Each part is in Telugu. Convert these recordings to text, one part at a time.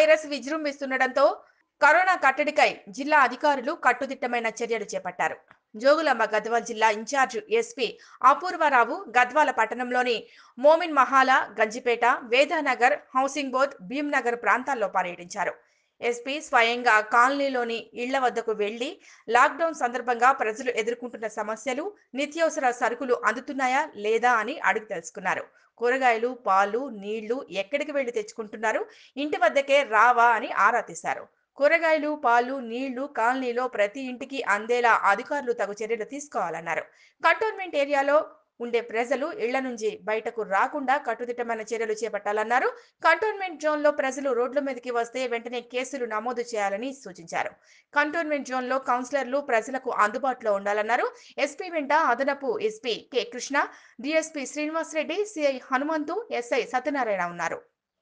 వైరస్ విజృంభిస్తుండటంతో కరోనా కట్టడికై జిల్లా అధికారులు కట్టుదిట్టమైన చర్యలు చేపట్టారు జోగులాంబ గద్వాల్ జిల్లా ఇన్ఛార్జ్ ఎస్పీ అపూర్వరావు గద్వాల పట్టణంలోని మోమిన్ మహాలా గంజిపేట వేదానగర్ హౌసింగ్ బోర్డ్ భీమ్నగర్ ప్రాంతాల్లో పర్యటించారు ఎస్పీ స్వయంగా కాలనీలోని ఇళ్ల వద్దకు వెళ్లి లాక్డౌన్ సందర్భంగా ప్రజలు ఎదుర్కొంటున్న సమస్యలు నిత్యావసర సరుకులు అందుతున్నాయా లేదా అని అడిగి తెలుసుకున్నారు కూరగాయలు పాలు నీళ్లు ఎక్కడికి వెళ్లి తెచ్చుకుంటున్నారు ఇంటి వద్దకే రావా అని ఆరా తీశారు కూరగాయలు పాలు నీళ్లు కాలనీలో ప్రతి ఇంటికి అందేలా అధికారులు తగు చర్యలు తీసుకోవాలన్నారు కంటోన్మెంట్ ఏరియాలో ఉండే ప్రజలు ఇళ్ల నుంచి బయటకు రాకుండా కట్టుదిట్టమైన చర్యలు చేపట్టాలన్నారు కంటోన్మెంట్ జోన్ లో ప్రజలు రోడ్ల మీదకి వస్తే వెంటనే కేసులు నమోదు చేయాలని సూచించారు కంటోన్మెంట్ జోన్ లో కౌన్సిలర్లు ప్రజలకు అందుబాటులో ఉండాలన్నారు ఎస్పీ వెంట అదనపు SP K Krishna DSP Srinivas Reddy CI Hanumanthu SI Satyanarayana ఉన్నారు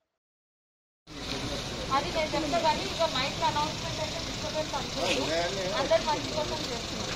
అది నేను చెప్తా కానీ ఇక మైక్ అనౌన్స్మెంట్ అయితే డిస్టర్బెన్స్ అనుకోదు అందరు మంచి కోసం చేస్తున్నారు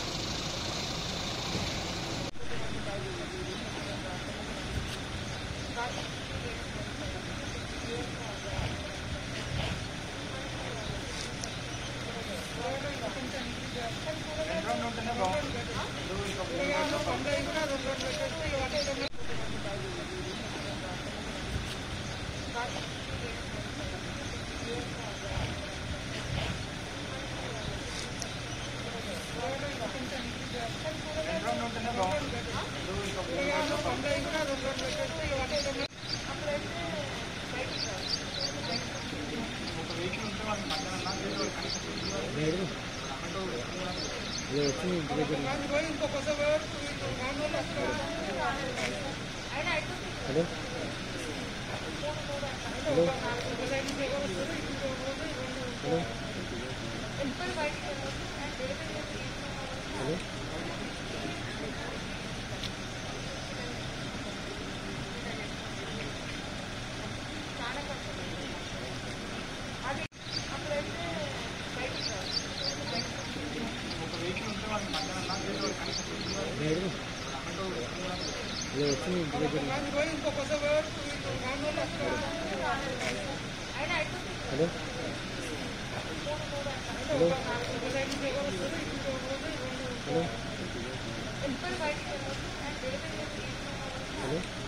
హలో